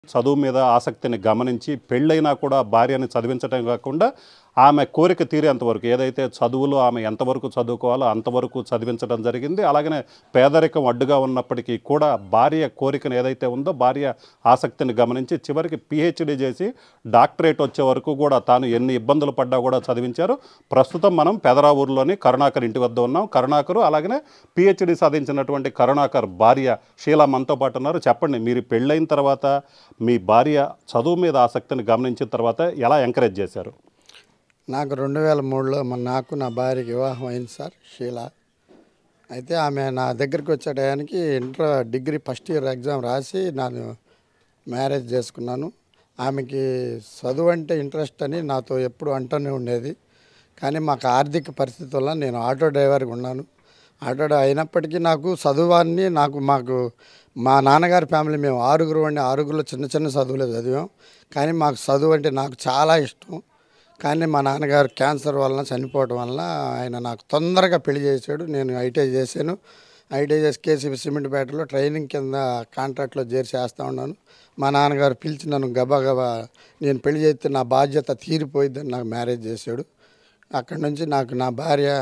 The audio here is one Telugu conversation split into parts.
చదువు మీద ఆసక్తిని గమనించి పెళ్ళైనా కూడా భార్యని చదివించడం కాకుండా ఆమె కోరిక తీరేంత వరకు ఏదైతే చదువులో ఆమె ఎంతవరకు చదువుకోవాలో అంతవరకు చదివించడం జరిగింది అలాగనే పేదరికం అడ్డుగా ఉన్నప్పటికీ కూడా భార్య కోరికను ఏదైతే ఉందో భార్య ఆసక్తిని గమనించి చివరికి పిహెచ్డి చేసి డాక్టరేట్ వచ్చే వరకు కూడా తాను ఎన్ని ఇబ్బందులు పడ్డా కూడా చదివించారు ప్రస్తుతం మనం పెదరావూరులోని కరుణాకర్ ఇంటి వద్ద ఉన్నాం కరుణాకరు అలాగనే పిహెచ్డి సాధించినటువంటి కరుణాకర్ భార్య షీలా మనతో పాటు ఉన్నారు చెప్పండి మీరు పెళ్ళైన తర్వాత మీ భార్య చదువు మీద ఆసక్తిని గమనించిన తర్వాత ఎలా ఎంకరేజ్ చేశారు నాకు రెండు వేల మూడులో మన నాకు నా భార్యకి వివాహం అయింది సార్ షీల అయితే ఆమె నా దగ్గరికి వచ్చే టయానికి inter degree first year exam రాసి నేను మ్యారేజ్ చేసుకున్నాను ఆమెకి చదువు అంటే ఇంట్రెస్ట్ అని నాతో ఎప్పుడు అంటూనే ఉండేది కానీ మాకు ఆర్థిక పరిస్థితి వల్ల నేను ఆటో డ్రైవర్గా ఉన్నాను ఆటో డ్రై- అయినప్పటికీ నాకు చదువాన్ని నాకు మాకు మా నాన్నగారి ఫ్యామిలీ మేము ఆరుగురు అండి ఆరుగురులో చిన్న చిన్న చదువులే చదివాం కానీ మాకు చదువు అంటే నాకు చాలా ఇష్టం కానీ మా నాన్నగారు క్యాన్సర్ వలన చనిపోవడం వలన ఆయన నాకు తొందరగా పెళ్లి చేశాడు నేను ఐటీఐ చేశాను ఐటీఐ చేసి కేసీబీ సిమెంట్పేటలో ట్రైనింగ్ కింద కాంట్రాక్ట్లో చేరి చేస్తూ ఉన్నాను మా నాన్నగారు పిలిచి నన్ను గబా గబా నేను పెళ్లి చేస్తే నా బాధ్యత తీరిపోయిద్దని నాకు మ్యారేజ్ చేశాడు అక్కడి నుంచి నాకు నా భార్య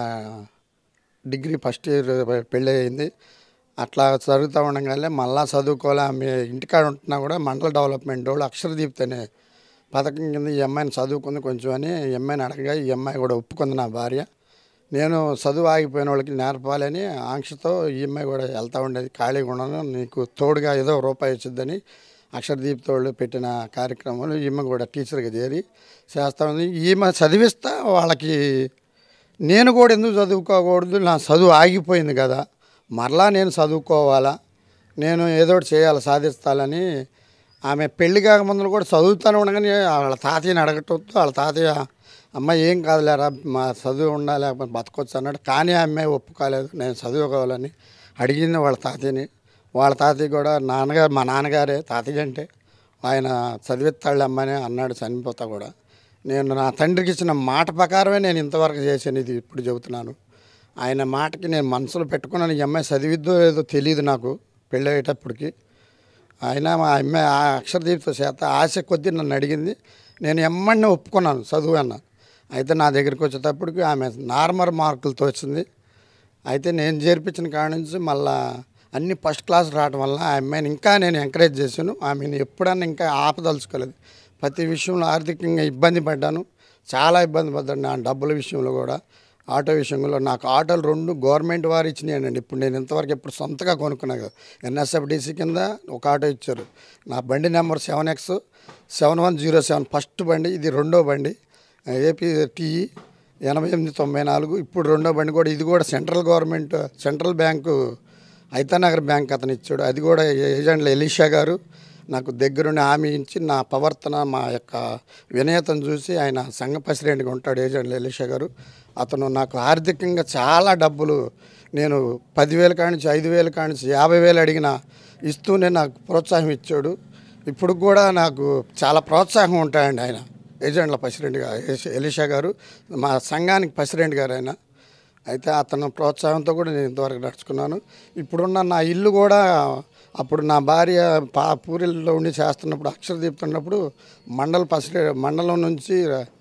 డిగ్రీ ఫస్ట్ ఇయర్ పెళ్ళి అయింది అట్లా చదువుతూ ఉండగానే మళ్ళా చదువుకోలే ఆమె ఇంటికాడ ఉంటున్నా కూడా మండల డెవలప్మెంట్ వాళ్ళు అక్షరదీప్తి అనే పథకం కింద ఈ అమ్మాయిని చదువుకుంది కొంచెం అని ఈ అమ్మాయిని అడగగా ఈ అమ్మాయి కూడా ఒప్పుకుంది నా భార్య నేను చదువు ఆగిపోయిన వాళ్ళకి నేర్పాలని ఆంక్షతో ఈ అమ్మాయి కూడా వెళ్తూ ఉండేది ఖాళీగా ఉన్నాను నీకు తోడుగా ఏదో రూపాయి వచ్చిందని అక్షరదీప్ తోడు పెట్టిన కార్యక్రమంలో ఈమె కూడా టీచర్గా చేరి చేస్తూ ఉంది ఈమె చదివిస్తా వాళ్ళకి నేను కూడా ఎందుకు చదువుకోకూడదు నా చదువు ఆగిపోయింది కదా మరలా నేను చదువుకోవాలా నేను ఏదో ఒకటి చేయాలి సాధిస్తాలని ఆమె పెళ్లి కాక ముందు కూడా చదువుతానే ఉండగానే వాళ్ళ తాతయ్యని అడగటంతో వాళ్ళ తాతయ్య అమ్మ ఏం కాదులేరా మా చదువు ఉండాలి లేకపోతే బతకొచ్చు అన్నాడు కానీ ఆ అమ్మాయి ఒప్పుకోలేదు నేను చదువుకోవాలని అడిగింది వాళ్ళ తాతయ్యని వాళ్ళ తాతయ్య కూడా నాన్నగారు మా నాన్నగారే తాతయ్య అంటే ఆయన చదివిస్తాళ్ళు అమ్మని అన్నాడు చనిపోతా కూడా నేను నా తండ్రికి ఇచ్చిన మాట ప్రకారమే నేను ఇంతవరకు చేశాను ఇది ఇప్పుడు చెబుతున్నాను ఆయన మాటకి నేను మనసులో పెట్టుకున్నాను ఈ అమ్మాయి చదివిద్దో లేదో తెలియదు నాకు పెళ్ళి అయ్యేటప్పటికి అయినా మా అమ్మాయి ఆ అక్షరదీప్తో చేత ఆశ కొద్దీ నన్ను అడిగింది నేను ఎమ్మడిని ఒప్పుకున్నాను చదువు అన్న అయితే నా దగ్గరికి వచ్చేటప్పటికి ఆమె నార్మల్ మార్కులతో వచ్చింది అయితే నేను చేర్పించిన కాడ నుంచి మళ్ళా అన్ని ఫస్ట్ క్లాస్ రావడం వల్ల ఆ అమ్మాయిని ఇంకా నేను ఎంకరేజ్ చేశాను ఆమెను ఎప్పుడన్నా ఇంకా ఆపదలుచుకోలేదు ప్రతి విషయంలో ఆర్థికంగా ఇబ్బంది పడ్డాను చాలా ఇబ్బంది పడ్డాను నా డబ్బుల విషయంలో కూడా ఆటో విషయంలో నాకు ఆటోలు రెండు గవర్నమెంట్ వారు ఇచ్చినాయండి ఇప్పుడు నేను ఇంతవరకు ఎప్పుడు సొంతగా కొనుక్కున్నా కదా ఎన్ఎస్ఎఫ్డిసి కింద ఒక ఆటో ఇచ్చారు నా బండి number seven X seven one zero seven first బండి ఇది రెండో బండి ఏపీ టీఈ ఎనభై ఎనిమిది తొంభై నాలుగు ఇప్పుడు రెండో బండి కూడా ఇది కూడా central government central bank Aithanagar bank అతను ఇచ్చాడు అది కూడా ఏజెంట్ల ఎలీషా గారు నాకు దగ్గరుండి హామీ ఇచ్చి నా ప్రవర్తన మా యొక్క వినయతను చూసి ఆయన సంఘ ప్రెసిడెంట్గా ఉంటాడు ఏజెంట్ల ఎలీషా గారు అతను నాకు ఆర్థికంగా చాలా డబ్బులు నేను పదివేల కాడి నుంచి ఐదు వేల కాడి నుంచి యాభై వేలు అడిగిన ఇస్తూనే నాకు ప్రోత్సాహం ఇచ్చాడు ఇప్పుడు కూడా నాకు చాలా ప్రోత్సాహం ఉంటాయండి ఆయన ఏజెంట్ల ప్రెసిడెంట్గా ఎలీషా గారు మా సంఘానికి ప్రెసిడెంట్ గారు ఆయన అయితే అతను ప్రోత్సాహంతో కూడా నేను ఇంతవరకు నడుచుకున్నాను ఇప్పుడున్న నా ఇల్లు కూడా అప్పుడు నా భార్య పా పూరిలో ఉండి చేస్తున్నప్పుడు అక్షరదీపుతున్నప్పుడు మండల ప్రెసిడెంట్ మండలం నుంచి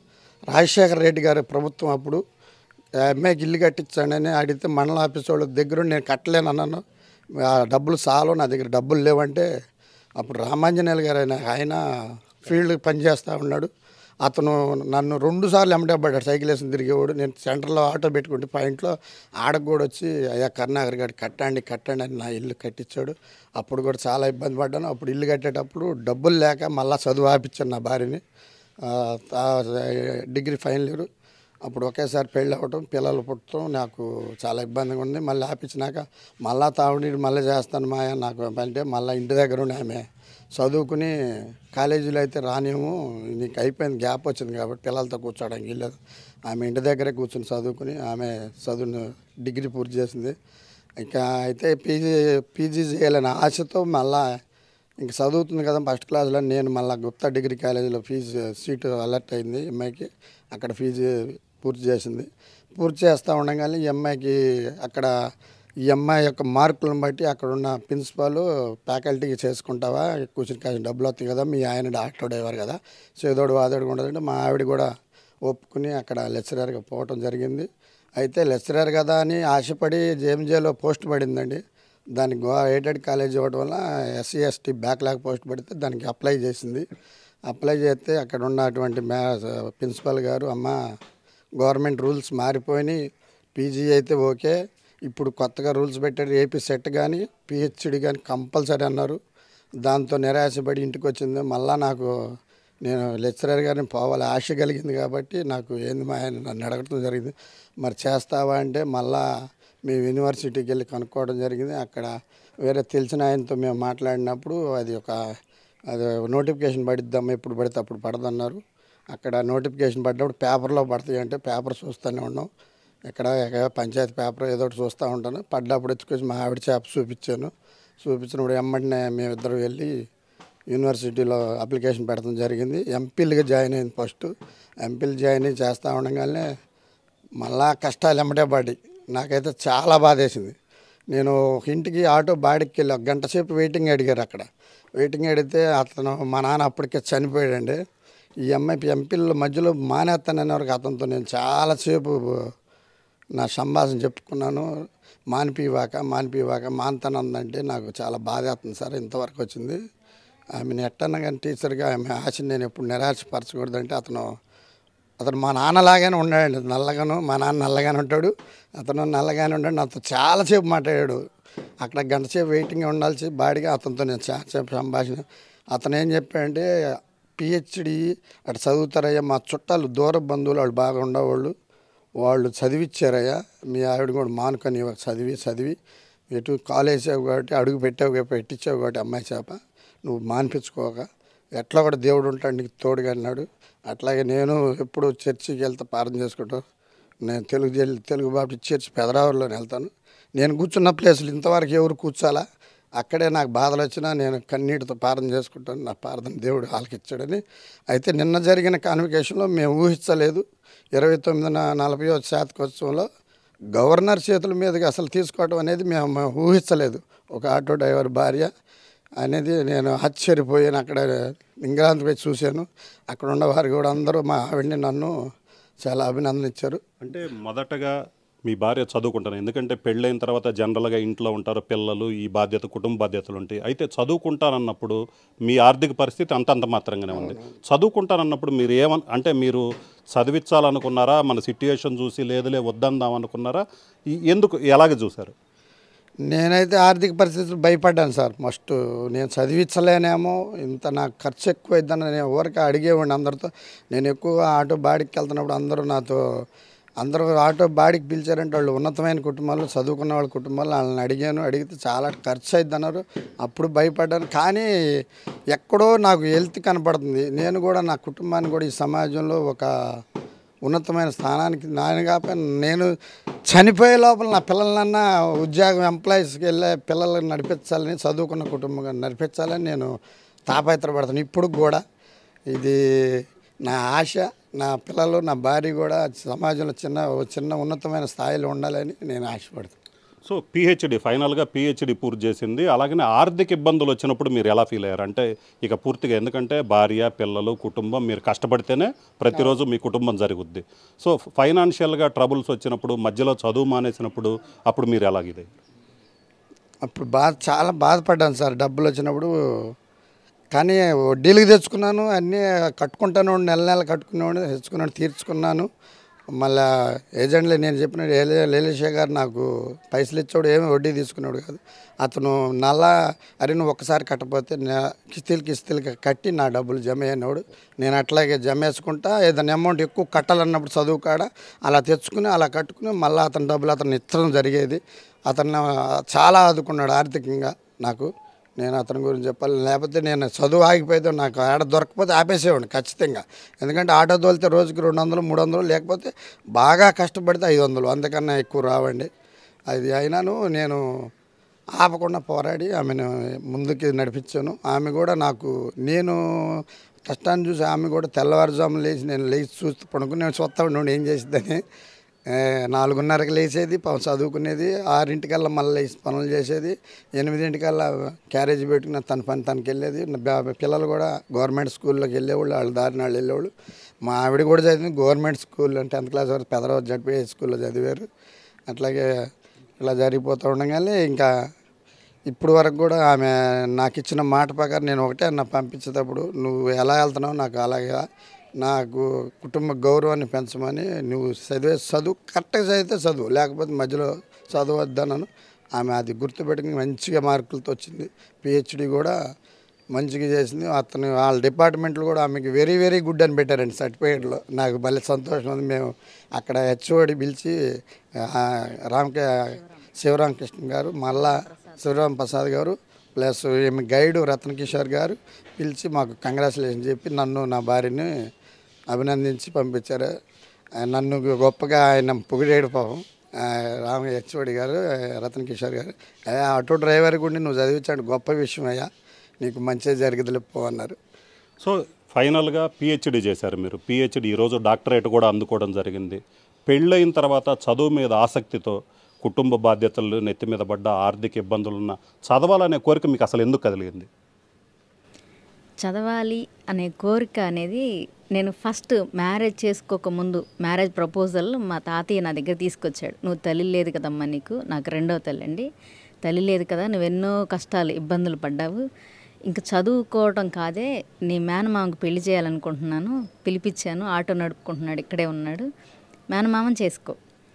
రాజశేఖర రెడ్డి గారి ప్రభుత్వం అప్పుడు ఆ అమ్మాయికి ఇల్లు కట్టించండి అని అడిగితే మండల ఆఫీస్ వాళ్ళ దగ్గర నేను కట్టలేను అన్నాను ఆ డబ్బులు చాలు నా దగ్గర డబ్బులు లేవంటే అప్పుడు రామాంజనేయులు గారు ఆయన ఆయన ఫీల్డ్ పనిచేస్తూ ఉన్నాడు అతను నన్ను రెండు సార్లు ఎమ్మడబడ్డాడు సైకిల్ వేసుకుని తిరిగేవాడు నేను సెంటర్లో ఆటో పెట్టుకుంటే పాయింట్లో ఆడకు కూడా వచ్చి అయ్యా కరుణాకర్ గారు కట్టండి కట్టండి అని నా ఇల్లు కట్టించాడు అప్పుడు కూడా చాలా ఇబ్బంది పడ్డాను అప్పుడు ఇల్లు కట్టేటప్పుడు డబ్బులు లేక మళ్ళీ చదువు ఆపించాను నా భార్యని ఆ, తా- డిగ్రీ ఫైనల్ ఇయర్ అప్పుడు ఒకేసారి పెళ్ళి అవ్వటం పిల్లలు పుట్టడం నాకు చాలా ఇబ్బందిగా ఉంది మళ్ళీ ఆపించినాక మళ్ళా తాగుడి మళ్ళీ చేస్తాను మాయా నాకు అంటే మళ్ళీ ఇంటి దగ్గర ఉండి ఆమె చదువుకుని కాలేజీలో అయితే రానేమో నీకు అయిపోయింది గ్యాప్ వచ్చింది కాబట్టి పిల్లలతో కూర్చోవడానికి వెళ్ళదు ఆమె ఇంటి దగ్గరే కూర్చొని చదువుకుని ఆమె చదువును డిగ్రీ పూర్తి చేసింది ఇంకా అయితే పీజీ పీజీ చేయాలనే ఆశతో మళ్ళా ఇంక చదువుతుంది కదా ఫస్ట్ క్లాస్లో నేను మళ్ళీ గుప్తా డిగ్రీ కాలేజీలో ఫీజు సీటు అలర్ట్ అయింది అమ్మాయికి అక్కడ ఫీజు పూర్తి చేసింది పూర్తి చేస్తూ ఉండగానే ఈ అమ్మాయికి అక్కడ ఈ అమ్మాయి యొక్క మార్కులను బట్టి అక్కడ ఉన్న ప్రిన్సిపాల్ ఫ్యాకల్టీకి చేసుకుంటావా కూర్చుని కాసిన డబ్బులు వస్తాయి కదా మీ ఆయన డాక్టర్ డ్రైవర్ కదా చేదోడు వాదోడు ఉండదంటే మా ఆవిడ కూడా ఒప్పుకుని అక్కడ లెక్చరర్గా పోవటం జరిగింది అయితే లెక్చరర్ కదా అని ఆశపడి జేఎంజేలో పోస్ట్ పడిందండి దానికి గో ఎయిడెడ్ కాలేజ్ ఇవ్వడం వల్ల ఎస్సీ ఎస్టీ బ్యాక్లాగ్ పోస్ట్ పడితే దానికి అప్లై చేసింది అప్లై చేస్తే అక్కడ ఉన్నటువంటి మ్యా ప్రిన్సిపల్ గారు అమ్మ గవర్నమెంట్ రూల్స్ మారిపోయినాయి పీజీ అయితే ఓకే ఇప్పుడు కొత్తగా రూల్స్ పెట్టారు ఏపీ సెట్ కానీ పిహెచ్డి కానీ కంపల్సరీ అన్నారు దాంతో నిరాశపడి ఇంటికి వచ్చింది మళ్ళా నాకు నేను లెక్చరర్ గారిని పోవాలి ఆశ కలిగింది కాబట్టి నాకు ఏంది మా ఆయన నన్ను అడగటం జరిగింది మరి చేస్తావా అంటే మళ్ళా మేము యూనివర్సిటీకి వెళ్ళి కనుక్కోవడం జరిగింది అక్కడ వేరే తెలిసిన ఆయనతో మేము మాట్లాడినప్పుడు అది ఒక అది నోటిఫికేషన్ పడిద్దాం ఎప్పుడు పడితే అప్పుడు పడదన్నారు అక్కడ నోటిఫికేషన్ పడ్డప్పుడు పేపర్లో పడతాయి అంటే పేపర్ చూస్తూనే ఉన్నాం ఎక్కడ ఎక్కడ పంచాయతీ పేపర్ ఏదో ఒకటి చూస్తూ ఉంటాను పడ్డప్పుడు ఎత్తుకొచ్చి మా ఆవిడ చేప చూపించాను చూపించినప్పుడు ఎమ్మటినే మేమిద్దరు వెళ్ళి యూనివర్సిటీలో అప్లికేషన్ పెట్టడం జరిగింది ఎంపీలుగా జాయిన్ అయింది ఫస్ట్ ఎంపీలు జాయిన్ అయ్యి చేస్తూ ఉండగానే మళ్ళా కష్టాలు ఎమ్మటే పడి నాకైతే చాలా బాధేసింది నేను ఒక ఇంటికి ఆటో బాడికి వెళ్ళి ఒక గంట సేపు వెయిటింగ్ అడిగారు అక్కడ వెయిటింగ్ అడిగితే అతను మా నాన్న అప్పటికే చనిపోయాడండి ఈ అమ్మాయి ఎంపీల మధ్యలో మానేస్తాననే వరకు అతనితో నేను చాలాసేపు నా సంభాషణ చెప్పుకున్నాను మానిపివాక మానిపివాక మానతానందంటే నాకు చాలా బాధ అవుతుంది సార్ ఇంతవరకు వచ్చింది ఆమెను ఎట్టన్నా కానీ టీచర్గా ఆమె ఆశని నేను ఎప్పుడు నిరాశపరచకూడదంటే అతను అతను మా నాన్నలాగానే ఉన్నాడు నల్లగాను మా నాన్న నల్లగానే ఉంటాడు అతను నల్లగానే ఉంటాడు నాతో చాలాసేపు మాట్లాడాడు అక్కడ గంట సేపు వెయిటింగ్ ఉండాల్సి బాడీగా అతనితో నేను చాలాసేపు సంభాషణ అతను ఏం చెప్పాడంటే పిహెచ్డి అటు చదువుతారయ్యా మా చుట్టాలు దూర బంధువులు వాళ్ళు బాగా ఉండేవాళ్ళు వాళ్ళు చదివిచ్చారయ్యా మీ ఆవిడ కూడా మానుకొని ఇవ్వ- చదివి చదివి ఎటు కాలేజ్ కాబట్టి అడుగు పెట్టావు కాబట్టి పెట్టించావు కాబట్టి అమ్మాయి చేప నువ్వు మానిపించుకోక ఎట్లా కూడా దేవుడు ఉంటాడు నీకు తోడుగా అన్నాడు అట్లాగే నేను ఎప్పుడు చర్చికి వెళ్తా ప్రార్థన చేసుకుంటాను నేను తెలుగు జల్- తెలుగు బాబు చర్చి పెదరావులోనే వెళ్తాను నేను కూర్చున్న ప్లేసులు ఇంతవరకు ఎవరు కూర్చోాలా అక్కడే నాకు బాధలు వచ్చినా నేను కన్నీటితో ప్రార్థన చేసుకుంటాను నా ప్రార్థన దేవుడు ఆలకిచ్చాడని అయితే నిన్న జరిగిన కాన్వికేషన్లో మేము ఊహించలేదు ఇరవై తొమ్మిదిన నలభై శాతకోత్సవంలో గవర్నర్ చేతుల మీదుగా అసలు తీసుకోవడం అనేది మేము మేము ఊహించలేదు ఒక ఆటో డ్రైవర్ భార్య అనేది నేను ఆశ్చర్యపోయాను అక్కడ ఇంగ్లాండ్ పోయి చూశాను అక్కడ ఉన్నవారు కూడా అందరూ మా ఆవిడని నన్ను చాలా అభినందించారు అంటే మొదటగా మీ భార్య చదువుకుంటాను ఎందుకంటే పెళ్ళైన తర్వాత జనరల్గా ఇంట్లో ఉంటారు పిల్లలు ఈ బాధ్యత కుటుంబ బాధ్యతలు ఉంటాయి అయితే చదువుకుంటానన్నప్పుడు మీ ఆర్థిక పరిస్థితి అంతంత మాత్రంగానే ఉంది చదువుకుంటానన్నప్పుడు మీరు ఏమన్ అంటే మీరు చదివించాలనుకున్నారా మన సిట్యుయేషన్ చూసి లేదులే వద్దందాం అనుకున్నారా ఈ- ఎందుకు ఎలాగ చూశారు నేనైతే ఆర్థిక పరిస్థితులు భయపడ్డాను సార్ ఫస్ట్ నేను చదివించలేనేమో ఇంత నాకు ఖర్చు ఎక్కువ అయిద్దని నేను ఊరికే అడిగేవాడిని అందరితో నేను ఎక్కువ ఆటో బాడికి వెళ్తున్నప్పుడు అందరూ నాతో అందరూ ఆటో బాడికి పిలిచారంటే వాళ్ళు ఉన్నతమైన కుటుంబాలు చదువుకున్న వాళ్ళ కుటుంబాలు వాళ్ళని అడిగాను అడిగితే చాలా ఖర్చు అయిద్ది అన్నారు అప్పుడు భయపడ్డాను కానీ ఎక్కడో నాకు హెల్త్ కనపడుతుంది నేను కూడా నా కుటుంబాన్ని కూడా ఈ సమాజంలో ఒక ఉన్నతమైన స్థానానికి నాయన కాకపోయినా నేను చనిపోయే లోపల నా పిల్లలన్నా ఉద్యోగం ఎంప్లాయీస్కి వెళ్ళే పిల్లల్ని నడిపించాలని చదువుకున్న కుటుంబంగా నడిపించాలని నేను తాపత్రపడతాను ఇప్పుడు కూడా ఇది నా ఆశ నా పిల్లలు నా భార్య కూడా సమాజంలో చిన్న ఓ చిన్న ఉన్నతమైన స్థాయిలో ఉండాలని నేను ఆశపడతాను సో పిహెచ్డి ఫైనల్గా పిహెచ్డి పూర్తి చేసింది అలాగనే ఆర్థిక ఇబ్బందులు వచ్చినప్పుడు మీరు ఎలా ఫీల్ అయ్యారు అంటే ఇక పూర్తిగా ఎందుకంటే భార్య పిల్లలు కుటుంబం మీరు కష్టపడితేనే ప్రతిరోజు మీ కుటుంబం జరుగుద్ది సో ఫైనాన్షియల్గా ట్రబుల్స్ వచ్చినప్పుడు మధ్యలో చదువు మానేసినప్పుడు అప్పుడు మీరు ఎలాగిదే అప్పుడు బాధ చాలా బాధపడ్డాను సార్ డబ్బులు వచ్చినప్పుడు కానీ వడ్డీలకు తెచ్చుకున్నాను అన్నీ కట్టుకుంటాను నెల నెల కట్టుకున్నాను తెచ్చుకున్నాను తీర్చుకున్నాను మళ్ళా ఏజెంట్లు నేను చెప్పిన లేలేషే గారు నాకు పైసలు ఇచ్చాడు ఏమి వడ్డీ తీసుకున్నాడు కాదు అతను నల్ల అరే నువ్వు ఒక్కసారి కట్టపోతే నె- కిస్తీలు కిస్తీలు కట్టి నా డబ్బులు జమ అయినాడు నేను అట్లాగే జమ వేసుకుంటా ఏదైనా అమౌంట్ ఎక్కువ కట్టాలన్నప్పుడు చదువు కాడ అలా తెచ్చుకుని అలా కట్టుకుని మళ్ళీ అతని డబ్బులు అతను ఇచ్చడం జరిగేది అతను చాలా ఆదుకున్నాడు ఆర్థికంగా నాకు నేను అతని గురించి చెప్పాలి లేకపోతే నేను చదువు ఆగిపోతే నాకు ఆడ దొరకకపోతే ఆపేసేవాడిని ఖచ్చితంగా ఎందుకంటే ఆటో తోలితే రోజుకి రెండు వందలు మూడు వందలు లేకపోతే బాగా కష్టపడితే ఐదు వందలు అంతకన్నా ఎక్కువ రావండి అది అయినాను నేను ఆపకుండా పోరాడి ఆమెను ముందుకి నడిపించాను ఆమె కూడా నాకు నేను కష్టాన్ని చూసి ఆమె కూడా తెల్లవారుజామున లేచి నేను లేచి చూస్తూ పడుకుని నేను చూస్తా ఉండి ఏం చేసిద్దని ఏ, నాలుగున్నరకి లేచేది పాపం చదువుకునేది ఆరింటికల్లా మళ్ళీ లేచి పనులు చేసేది ఎనిమిదింటికల్లా క్యారేజ్ పెట్టుకుని తన పని తనకి వెళ్ళేది బా- పిల్లలు కూడా గవర్నమెంట్ స్కూల్లోకి వెళ్ళేవాళ్ళు వాళ్ళ దారిన వాళ్ళు వెళ్ళేవాళ్ళు మా ఆవిడ కూడా చదివింది గవర్నమెంట్ స్కూల్ టెన్త్ క్లాస్ వరకు పెదరావు జడ్పీ స్కూల్లో చదివారు అట్లాగే ఇలా జరిగిపోతూ ఉండగానే ఇంకా ఇప్పుడు వరకు కూడా ఆమె నాకు ఇచ్చిన మాట ప్రకారం నేను ఒకటే అన్న పంపించేటప్పుడు నువ్వు ఎలా వెళ్తున్నావు నాకు అలాగే నాకు కుటుంబ గౌరవాన్ని పెంచమని నువ్వు చదివే చదువు కరెక్ట్గా చదివితే చదువు లేకపోతే మధ్యలో చదవద్దనను ఆమె అది గుర్తుపెట్టుకుని మంచిగా మార్కులతో వచ్చింది పిహెచ్డి కూడా మంచిగా చేసింది అతను వాళ్ళ డిపార్ట్మెంట్లు కూడా ఆమెకి వెరీ వెరీ గుడ్ అని పెట్టారండి సర్టిఫికేట్లో నాకు భలే సంతోషం ఉంది మేము అక్కడ హెచ్ఓడి పిలిచి ఆ, రామకే శివరామకృష్ణ గారు మళ్ళా శివరాం ప్రసాద్ గారు ప్లస్ ఈమె గైడు రత్న కిషోర్ గారు పిలిచి మాకు కంగ్రాచులేషన్ చెప్పి నన్ను నా భార్యని అభినందించి పంపించారు ఆ, నన్ను గొప్పగా ఆయన పొగిడేడు పాపం ఆ, రామ హెచ్ఓడి గారు ఆ, రతన్ కిషోర్ గారు అయ్యా ఆటో డ్రైవర్ కూడా నువ్వు చదివించాడు గొప్ప విషయం అయ్యా నీకు మంచిగా జరిగితే పో అన్నారు సో ఫైనల్గా పిహెచ్డి చేశారు మీరు పిహెచ్డి ఈరోజు డాక్టరేట్ కూడా అందుకోవడం జరిగింది పెళ్ళైన తర్వాత చదువు మీద ఆసక్తితో కుటుంబ బాధ్యతలు నెత్తి మీద పడ్డ ఆర్థిక ఇబ్బందులున్న చదవాలనే కోరిక మీకు అసలు ఎందుకు కదిలింది చదవాలి అనే కోరిక అనేది నేను ఫస్ట్ మ్యారేజ్ చేసుకోక ముందు మ్యారేజ్ ప్రపోజల్ మా తాతయ్య నా దగ్గర తీసుకొచ్చాడు నువ్వు తల్లి లేదు కదమ్మా నీకు నాకు రెండవ తల్లి అండి తల్లి లేదు కదా నువ్వు ఎన్నో కష్టాలు ఇబ్బందులు పడ్డావు ఇంకా చదువుకోవటం కాదే నీ మేనమామకు పెళ్లి చేయాలనుకుంటున్నాను పిలిపించాను ఆటో నడుపుకుంటున్నాడు ఇక్కడే ఉన్నాడు మేనమామని చేసుకో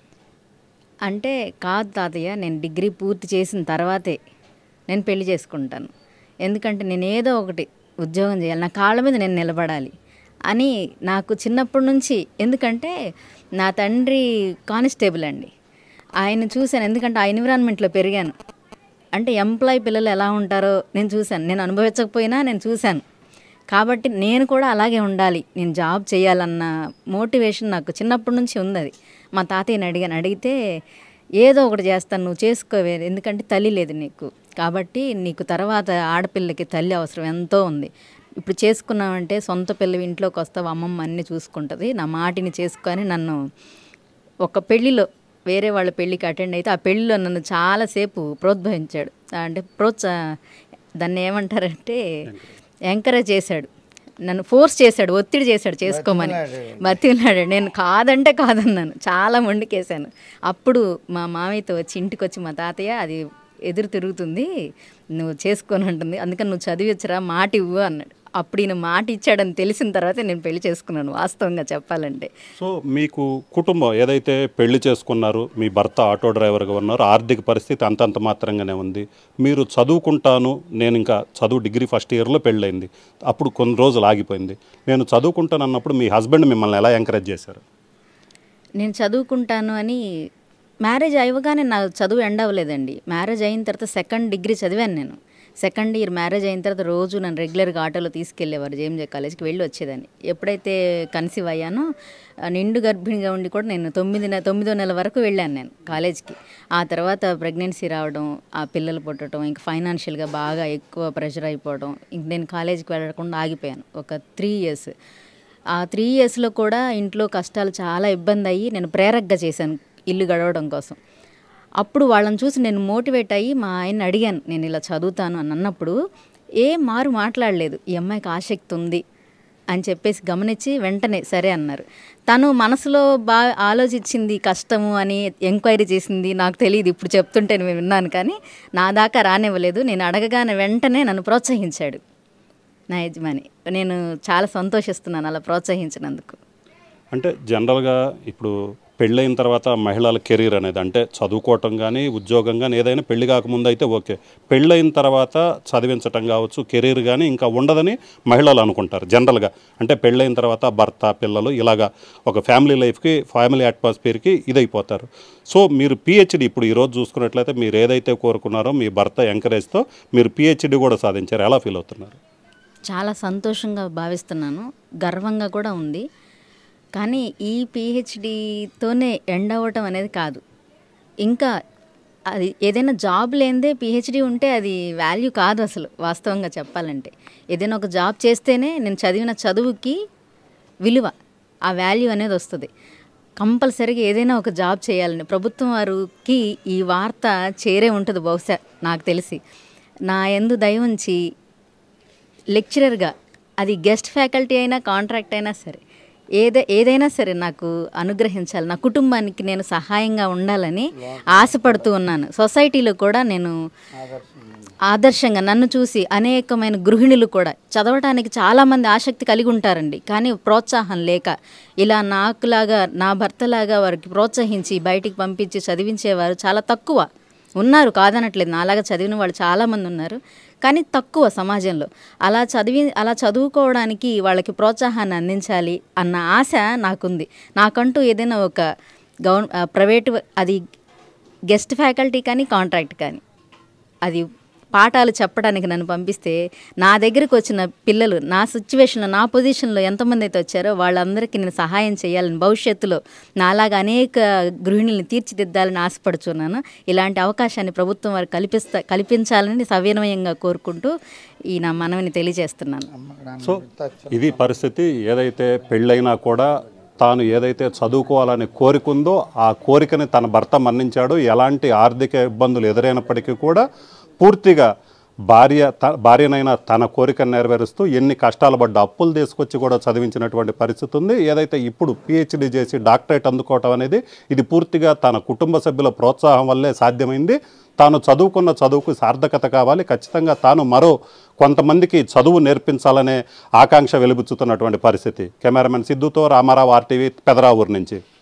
అంటే కాదు తాతయ్య నేను డిగ్రీ పూర్తి చేసిన తర్వాతే నేను పెళ్లి చేసుకుంటాను ఎందుకంటే నేను ఏదో ఒకటి ఉద్యోగం చేయాలి నా కాళ్ళ మీద నేను నిలబడాలి అని నాకు చిన్నప్పటి నుంచి ఎందుకంటే నా తండ్రి కానిస్టేబుల్ అండి ఆయన చూశాను ఎందుకంటే ఆ ఎన్విరాన్మెంట్లో పెరిగాను అంటే ఎంప్లాయ్ పిల్లలు ఎలా ఉంటారో నేను చూశాను నేను అనుభవించకపోయినా నేను చూశాను కాబట్టి నేను కూడా అలాగే ఉండాలి నేను జాబ్ చేయాలన్న మోటివేషన్ నాకు చిన్నప్పటి నుంచి ఉంది అది మా తాతయ్యని అడిగాను అడిగితే ఏదో ఒకటి చేస్తాను నువ్వు చేసుకోవే ఎందుకంటే తల్లి లేదు నీకు కాబట్టి నీకు తర్వాత ఆడపిల్లకి తల్లి అవసరం ఎంతో ఉంది ఇప్పుడు చేసుకున్నావంటే సొంత పిల్లవి ఇంట్లోకి వస్తావు అమ్మమ్మ అన్నీ చూసుకుంటుంది నా మాటిని చేసుకొని నన్ను ఒక పెళ్లిలో వేరే వాళ్ళ పెళ్ళికి అటెండ్ అయితే ఆ పెళ్ళిలో నన్ను చాలాసేపు ప్రోత్సహించాడు అంటే ప్రోత్సా దాన్ని ఏమంటారంటే ఎంకరేజ్ చేశాడు నన్ను ఫోర్స్ చేశాడు ఒత్తిడి చేశాడు చేసుకోమని బతిలాడాడు నేను కాదంటే కాదన్నాను చాలా మొండికేశాను అప్పుడు మా మామయ్యతో వచ్చి ఇంటికి వచ్చి మా తాతయ్య అది ఎదురు తిరుగుతుంది నువ్వు చేసుకొని ఉంటుంది అందుకని నువ్వు చదివించరా మాట ఇవ్వు అన్నాడు అప్పుడు ఈయన మాట ఇచ్చాడని తెలిసిన తర్వాత నేను పెళ్లి చేసుకున్నాను వాస్తవంగా చెప్పాలంటే సో మీకు కుటుంబం ఏదైతే పెళ్లి చేసుకున్నారు మీ భర్త ఆటో డ్రైవర్గా ఉన్నారు ఆర్థిక పరిస్థితి అంతంత మాత్రంగానే ఉంది మీరు చదువుకుంటాను నేను ఇంకా చదువు డిగ్రీ ఫస్ట్ ఇయర్లో పెళ్ళైంది అప్పుడు కొన్ని రోజులు ఆగిపోయింది నేను చదువుకుంటాను అన్నప్పుడు మీ హస్బెండ్ మిమ్మల్ని ఎలా ఎంకరేజ్ చేశారు నేను చదువుకుంటాను అని మ్యారేజ్ అవ్వగానే నా చదువు ఎండ్ అవ్వలేదండి మ్యారేజ్ అయిన తర్వాత సెకండ్ డిగ్రీ చదివాను నేను సెకండ్ ఇయర్ మ్యారేజ్ అయిన తర్వాత రోజు నన్ను రెగ్యులర్గా ఆటోలో తీసుకెళ్ళేవారు జేఎంజే కాలేజ్కి వెళ్ళి వచ్చేదాన్ని ఎప్పుడైతే కన్సీవ్ అయ్యానో ఆ నిండు గర్భిణిగా ఉండి కూడా నేను తొమ్మిది నె తొమ్మిదో నెల వరకు వెళ్ళాను నేను కాలేజ్కి ఆ తర్వాత ప్రెగ్నెన్సీ రావడం ఆ పిల్లలు పుట్టడం ఇంకా ఫైనాన్షియల్గా బాగా ఎక్కువ ప్రెషర్ అయిపోవడం ఇంక నేను కాలేజీకి వెళ్ళకుండా ఆగిపోయాను ఒక త్రీ ఇయర్స్ ఆ త్రీ ఇయర్స్లో కూడా ఇంట్లో కష్టాలు చాలా ఇబ్బంది అయ్యి నేను ప్రేరకగా చేశాను ఇల్లు గడవడం కోసం అప్పుడు వాళ్ళని చూసి నేను మోటివేట్ అయ్యి మా ఆయన్ని అడిగాను నేను ఇలా చదువుతాను అని అన్నప్పుడు ఏ మారు మాట్లాడలేదు ఈ అమ్మాయికి ఆసక్తి ఉంది అని చెప్పేసి గమనించి వెంటనే సరే అన్నారు తను మనసులో బాగా ఆలోచించింది కష్టము అని ఎంక్వైరీ చేసింది నాకు తెలియదు ఇప్పుడు చెప్తుంటే నేను విన్నాను కానీ నా దాకా రానివ్వలేదు నేను అడగగానే వెంటనే నన్ను ప్రోత్సహించాడు నా యజమాని నేను చాలా సంతోషిస్తున్నాను అలా ప్రోత్సహించినందుకు అంటే జనరల్గా ఇప్పుడు పెళ్ళైన తర్వాత మహిళల కెరీర్ అనేది అంటే చదువుకోవటం కానీ ఉద్యోగం కానీ ఏదైనా పెళ్లి కాకముందు అయితే ఓకే పెళ్ళైన తర్వాత చదివించటం కావచ్చు కెరీర్ కానీ ఇంకా ఉండదని మహిళలు అనుకుంటారు జనరల్గా అంటే పెళ్ళైన తర్వాత భర్త పిల్లలు ఇలాగా ఒక ఫ్యామిలీ లైఫ్కి ఫ్యామిలీ అట్మాస్ఫియర్కి ఇదైపోతారు సో మీరు పిహెచ్డి ఇప్పుడు ఈరోజు చూసుకున్నట్లయితే మీరు ఏదైతే కోరుకున్నారో మీ భర్త ఎంకరేజ్తో మీరు పిహెచ్డి కూడా సాధించారు ఎలా ఫీల్ అవుతున్నారు చాలా సంతోషంగా భావిస్తున్నాను గర్వంగా కూడా ఉంది కానీ ఈ పిహెచ్డితోనే ఎండ్ అవ్వటం అనేది కాదు ఇంకా అది ఏదైనా జాబ్ లేనిదే పిహెచ్డి ఉంటే అది వాల్యూ కాదు అసలు వాస్తవంగా చెప్పాలంటే ఏదైనా ఒక జాబ్ చేస్తేనే నేను చదివిన చదువుకి విలువ ఆ వాల్యూ అనేది వస్తుంది కంపల్సరీగా ఏదైనా ఒక జాబ్ చేయాలని ప్రభుత్వం వారికి ఈ వార్త చేరే ఉంటుంది బహుశా నాకు తెలిసి నా ఎందు దయ ఉంచి లెక్చరర్గా అది గెస్ట్ ఫ్యాకల్టీ అయినా కాంట్రాక్ట్ అయినా సరే ఏదే ఏదైనా సరే నాకు అనుగ్రహించాలి నా కుటుంబానికి నేను సహాయంగా ఉండాలని ఆశపడుతూ ఉన్నాను సొసైటీలో కూడా నేను ఆదర్శంగా నన్ను చూసి అనేకమైన గృహిణులు కూడా చదవటానికి చాలామంది ఆసక్తి కలిగి ఉంటారండి కానీ ప్రోత్సాహం లేక ఇలా నాకులాగా నా భర్తలాగా వారికి ప్రోత్సహించి బయటికి పంపించి చదివించేవారు చాలా తక్కువ ఉన్నారు కాదనట్లేదు నాలాగా చదివిన వాళ్ళు చాలామంది ఉన్నారు కానీ తక్కువ సమాజంలో అలా చదివి అలా చదువుకోవడానికి వాళ్ళకి ప్రోత్సాహాన్ని అందించాలి అన్న ఆశ నాకుంది నాకంటూ ఏదైనా ఒక గవర్ ప్రైవేటు అది గెస్ట్ ఫ్యాకల్టీ కానీ కాంట్రాక్ట్ కానీ అది పాఠాలు చెప్పడానికి నన్ను పంపిస్తే నా దగ్గరికి వచ్చిన పిల్లలు నా సిచ్యువేషన్లో నా పొజిషన్లో ఎంతమంది అయితే వచ్చారో వాళ్ళందరికీ నేను సహాయం చేయాలని భవిష్యత్తులో నాలాగా అనేక గృహిణుల్ని తీర్చిదిద్దాలని ఆశపడుచున్నాను ఇలాంటి అవకాశాన్ని ప్రభుత్వం వారు కల్పిస్తా కల్పించాలని సవినయంగా కోరుకుంటూ ఈ నా మనవిని తెలియజేస్తున్నాను సో ఇది పరిస్థితి ఏదైతే పెళ్ళైనా కూడా తాను ఏదైతే చదువుకోవాలని కోరికుందో ఆ కోరికని తన భర్త మన్నించాడు ఎలాంటి ఆర్థిక ఇబ్బందులు ఎదురైనప్పటికీ కూడా పూర్తిగా భార్య త భార్యనైనా తన కోరికను నెరవేరుస్తూ ఎన్ని కష్టాలు పడ్డ అప్పులు తీసుకొచ్చి కూడా చదివించినటువంటి పరిస్థితి ఉంది ఏదైతే ఇప్పుడు పిహెచ్డి చేసి డాక్టరేట్ అందుకోవటం అనేది ఇది పూర్తిగా తన కుటుంబ సభ్యుల ప్రోత్సాహం వల్లే సాధ్యమైంది తాను చదువుకున్న చదువుకు సార్థకత కావాలి ఖచ్చితంగా తాను మరో కొంతమందికి చదువు నేర్పించాలనే ఆకాంక్ష వెలుబుచ్చుతున్నటువంటి పరిస్థితి కెమెరామెన్ సిద్ధుతో రామారావు ఆర్టీవీ పెదరావూరు నుంచి